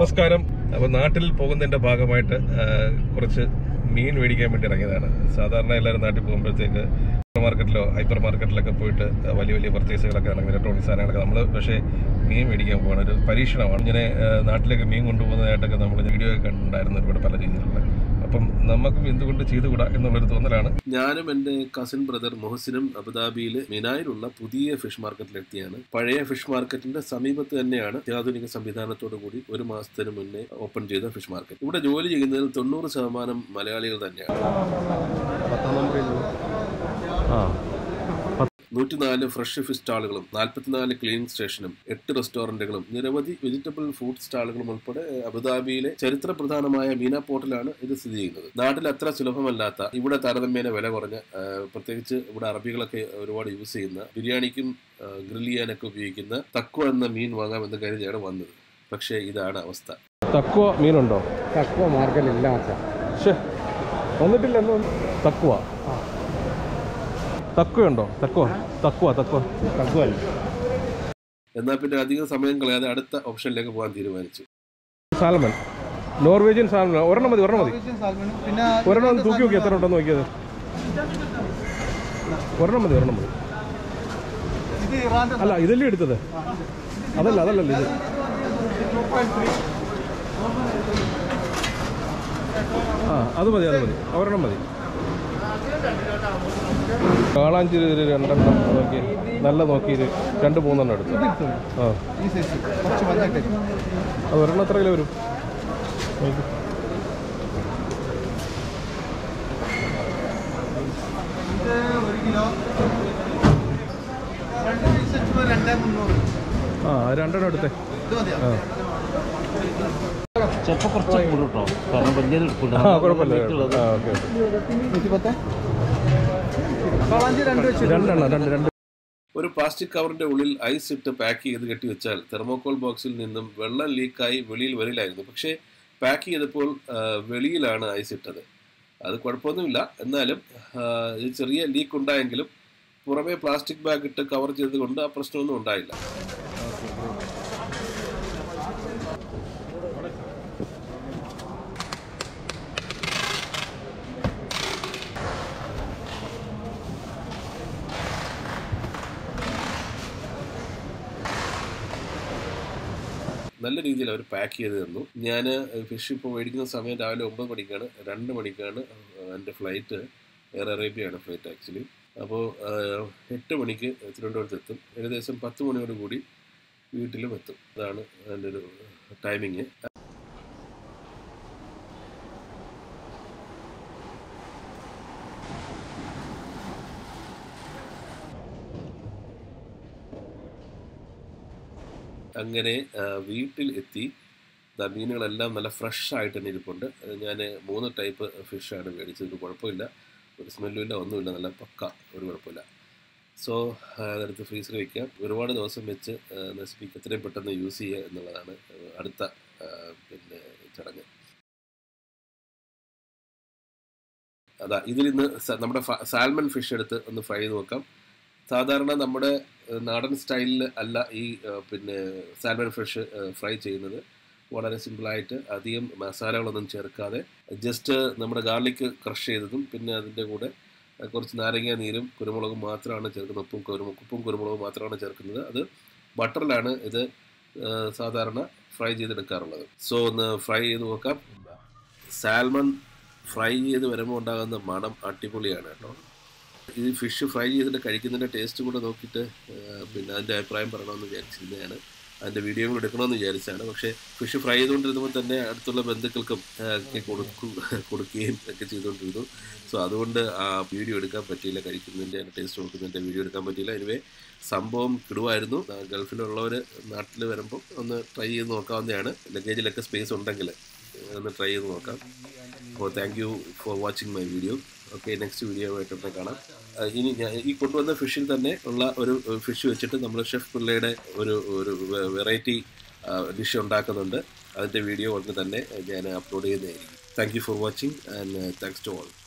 നമസ്കാരം അപ്പൊ നാട്ടിൽ പോകുന്നതിന്റെ ഭാഗമായിട്ട് ആ, കുറച്ച് മീൻ മേടിക്കാൻ വേണ്ടി ഇറങ്ങിയതാണ് സാധാരണ എല്ലാവരും നാട്ടിൽ പോകുമ്പോഴത്തേക്ക് സൂപ്പർ മാർക്കറ്റിലോ ഹൈപ്പർ മാർക്കറ്റിലൊക്കെ പോയിട്ട് വലിയ വലിയ പർച്ചേസുകളൊക്കെ നടക്കും ഇലക്ട്രോണിക് സാധനങ്ങളൊക്കെ നമ്മൾ പക്ഷേ മീൻ മേടിക്കാൻ പോകണം ഒരു പരീക്ഷണമാണ് ഇങ്ങനെ ആ, നാട്ടിലേക്ക് മീൻ കൊണ്ടുപോകുന്നതായിട്ടൊക്കെ നമ്മൾ വീഡിയോ ഒക്കെ കണ്ടിട്ടുണ്ടായിരുന്നു ഒരുപാട് പല രീതിയിലുള്ള അപ്പം നമുക്കും എന്തുകൊണ്ട് ചെയ്തുകൂടാ എന്നുള്ളൊരു തോന്നലാണ് ഞാനും എൻ്റെ കസിൻ ബ്രദർ മൊഹസിനും അബുദാബിയിൽ മിനായിലുള്ള പുതിയ ഫിഷ് മാർക്കറ്റിലെത്തിയാണ് പഴയ ഫിഷ് മാർക്കറ്റിന്റെ സമീപത്ത് തന്നെയാണ് അത്യാധുനിക സംവിധാനത്തോടു കൂടി ഒരു മാസത്തിന് മുന്നേ ഓപ്പൺ ചെയ്ത ഫിഷ് മാർക്കറ്റ് ഇവിടെ ജോലി ചെയ്യുന്നതിൽ തൊണ്ണൂറ് ശതമാനം മലയാളികൾ തന്നെയാണ് നൂറ്റിനാല് ഫ്രഷ് ഫിഷ് സ്റ്റാളുകളും നാൽപ്പത്തിനാല് ക്ലീനിങ് സ്റ്റേഷനും എട്ട് റെസ്റ്റോറന്റുകളും നിരവധി വെജിറ്റബിൾ ഫുഡ് സ്റ്റാളുകളും ഉൾപ്പെടെ അബുദാബിയിലെ ചരിത്ര പ്രധാനമായ മീന പോർട്ടിലാണ് ഇത് സ്ഥിതി ചെയ്യുന്നത് നാട്ടിൽ അത്ര സുലഭമല്ലാത്ത ഇവിടെ താരതമ്യേന വില കുറഞ്ഞ ആ, പ്രത്യേകിച്ച് ഇവിടെ അറബികളൊക്കെ ഒരുപാട് യൂസ് ചെയ്യുന്ന ബിരിയാണിക്കും ആ, ഗ്രിൽ ചെയ്യാനൊക്കെ ഉപയോഗിക്കുന്ന തക്കുവ എന്ന മീൻ വാങ്ങാമെന്ന് കരുതിയാണ് വന്നത് പക്ഷേ ഇതാണ് അവസ്ഥ തക്കുവ മീനുണ്ടോ തക്കുവ മാർക്കറ്റിലില്ല മച്ചാ ഷേ വന്നിട്ടില്ല എന്ന് തക്കുവ തക്കുവയുണ്ടോ തക്കുവ തക്കുവ തക്കുവ തക്കുവല്ല എന്നാൽ പിന്നെ അധികം സമയം കളയാതെ അടുത്ത ഓപ്ഷനിലേക്ക് പോകാൻ തീരുമാനിച്ചു സാൽമൺ നോർവേജിയൻ സാൽമൺ ഒരെണ്ണം മതി ഒരെണ്ണം മതി പിന്നെ ഒരെണ്ണം ഒന്ന് തൂക്കി നോക്കി എത്ര ഉണ്ടെന്ന് നോക്കിയത് ഒരെണ്ണം മതി ഒരെണ്ണം മതി ഇത് ഇറാന്റെ അല്ല ഇതല്ലേ എടുത്തത് അതല്ല അതല്ലല്ലോ ഇത് ആ അത് മതി അത് മതി ഒരെണ്ണം മതി കാളാഞ്ചിരി ഒരു രണ്ടെണ്ണം നോക്കി നല്ല നോക്കി ഒരു രണ്ട് മൂന്നെണ്ണം എടുത്തു ആ ഈ സൈസ് കുറച്ച് വന്നിട്ട് അത് ഒരെണ്ണം എത്ര കിലോ വരും നോക്ക്. ഇത് ഒരു കിലോ രണ്ട് പീസ് വെച്ച് രണ്ടേ മുന്നൂറ് ആ അത് രണ്ടെണ്ണം എടുത്തേ ഇത് മതിയോ ആ ചിലപ്പോൾ കുറച്ച് കൂടും കേട്ടോ കാരണം വലിയത് എടുക്കില്ല ആ കുഴപ്പമില്ല ആ ഓക്കെ ഓക്കെ നൂറ്റി പത്ത് കാളാഞ്ചി രണ്ട് വെച്ച് രണ്ടെണ്ണം രണ്ട് രണ്ട് ഒരു പ്ലാസ്റ്റിക് കവറിന്റെ ഉള്ളിൽ ഐസ് ഇട്ട് പാക്ക് ചെയ്ത് കെട്ടിവെച്ചാൽ തെർമോകോൾ ബോക്സിൽ നിന്നും വെള്ളം ലീക്കായി വെളിയിൽ വരില്ലായിരുന്നു പക്ഷേ പാക്ക് ചെയ്തപ്പോൾ ആ, വെളിയിലാണ് ഐസ് ഇട്ടത് അത് കുഴപ്പമൊന്നുമില്ല എന്നാലും ആ, ഇത് ചെറിയ ലീക്ക് ഉണ്ടായെങ്കിലും പുറമേ പ്ലാസ്റ്റിക് ബാഗ് ഇട്ട് കവർ ചെയ്തത് കൊണ്ട് ആ പ്രശ്നമൊന്നും ഉണ്ടായില്ല നല്ല രീതിയിൽ അവർ പാക്ക് ചെയ്ത് തന്നു ഞാൻ ഫിഷ് ഇപ്പോൾ മേടിക്കുന്ന സമയം രാവിലെ ഒമ്പത് മണിക്കാണ് രണ്ട് മണിക്കാണ് എൻ്റെ ഫ്ലൈറ്റ് എയർ അറേബ്യയാണ് ഫ്ലൈറ്റ് ആക്ച്വലി അപ്പോൾ എട്ട് മണിക്ക് തിരുവനന്തപുരത്ത് എത്തും ഏകദേശം പത്ത് മണിയോട് കൂടി വീട്ടിലും എത്തും അതാണ് എൻ്റെ ഒരു ടൈമിങ് അങ്ങനെ ആ, വീട്ടിൽ എത്തി ദാ മീനുകളെല്ലാം നല്ല ഫ്രഷ് ആയിട്ട് തന്നെ ഇരിപ്പുണ്ട് ഞാൻ മൂന്ന് ടൈപ്പ് ഫിഷാണ് മേടിച്ചത് ഒരു കുഴപ്പമില്ല ഒരു സ്മെല്ലും ഇല്ല ഒന്നുമില്ല നല്ല പക്ക ഒരു കുഴപ്പമില്ല സോ അതെടുത്ത് ഫ്രീസറിൽ വയ്ക്കാം ഒരുപാട് ദിവസം വെച്ച് ആ, നശിപ്പിക്കുക എത്രയും പെട്ടെന്ന് യൂസ് ചെയ്യുക എന്നുള്ളതാണ് അടുത്ത ആ, പിന്നെ ചടങ്ങ് അതാ ഇതിൽ ഇന്ന് സ- നമ്മുടെ ഫ- സാൽമൺ ഫിഷ് എടുത്ത് ഒന്ന് ഫ്രൈ ചെയ്ത് നോക്കാം സാധാരണ നമ്മുടെ ഏഹ്, നാടൻ സ്റ്റൈലിൽ അല്ല ഈ ഏഹ്, പിന്നെ സാൽമൺ ഫിഷ് ഫ്രൈ ചെയ്യുന്നത് വളരെ സിമ്പിളായിട്ട് അധികം മസാലകളൊന്നും ചേർക്കാതെ ജസ്റ്റ് നമ്മുടെ ഗാർലിക് ക്രഷ് ചെയ്തതും പിന്നെ അതിൻ്റെ കൂടെ ഏഹ്, കുറച്ച് നാരങ്ങ നീരും കുരുമുളകും മാത്രമാണ് ചേർക്കുന്നത് ഉപ്പും കുരുമു ഉപ്പും കുരുമുളകും മാത്രമാണ് ചേർക്കുന്നത് അത് ബട്ടറിലാണ് ഇത് ഏഹ്, സാധാരണ ഫ്രൈ ചെയ്തെടുക്കാറുള്ളത് സോ ഒന്ന് ഫ്രൈ ചെയ്ത് നോക്കാം സാൽമൺ ഫ്രൈ ചെയ്ത് വരുമ്പോൾ ഉണ്ടാകുന്ന മണം അടിപൊളിയാണ് കേട്ടോ ഈ ഫിഷ് ഫ്രൈ ചെയ്തിട്ട് കഴിക്കുന്നതിൻ്റെ ടേസ്റ്റ് കൂടെ നോക്കിയിട്ട് ആ, പിന്നെ അതിൻ്റെ അഭിപ്രായം പറയണമെന്ന് വിചാരിച്ചിരുന്നതാണ് അതിൻ്റെ വീഡിയോ കൂടെ എടുക്കണമെന്ന് വിചാരിച്ചാണ് പക്ഷേ ഫിഷ് ഫ്രൈ ചെയ്തുകൊണ്ടിരുന്നപ്പോൾ തന്നെ അടുത്തുള്ള ബന്ധുക്കൾക്കും ആ, ഒക്കെ കൊടുക്കും കൊടുക്കുകയും ഒക്കെ ചെയ്തുകൊണ്ടിരുന്നു സോ അതുകൊണ്ട് ആ വീഡിയോ എടുക്കാൻ പറ്റിയില്ല കഴിക്കുന്നതിൻ്റെ ടേസ്റ്റ് നോക്കുന്നതിൻ്റെ വീഡിയോ എടുക്കാൻ പറ്റിയില്ല എനിവേ സംഭവം കിടുവായിരുന്നു ആ, ഗൾഫിലുള്ളവർ നാട്ടിൽ വരുമ്പോൾ ഒന്ന് ട്രൈ ചെയ്ത് നോക്കാവുന്നതാണ് ലഗേജിലൊക്കെ സ്പേസ് ഉണ്ടെങ്കിൽ ഒന്ന് ട്രൈ ചെയ്ത് നോക്കാം അപ്പോൾ thank you for watching my video okay next video ആയിട്ട് ഉടനെ കാണാം ആ, ഇനി ഞാൻ ഈ കൊണ്ടുവന്ന ഫിഷിൽ തന്നെ ഉള്ള ഒരു ഫിഷ് വെച്ചിട്ട് നമ്മൾ ഷെഫ് പിള്ളയുടെ ഒരു ഒരു വെറൈറ്റി ഡിഷ് ഉണ്ടാക്കുന്നുണ്ട് അതിൻ്റെ വീഡിയോ ഉടനെ തന്നെ ഞാൻ അപ്ലോഡ് ചെയ്യുന്നതായിരിക്കും thank you for watching and thanks to all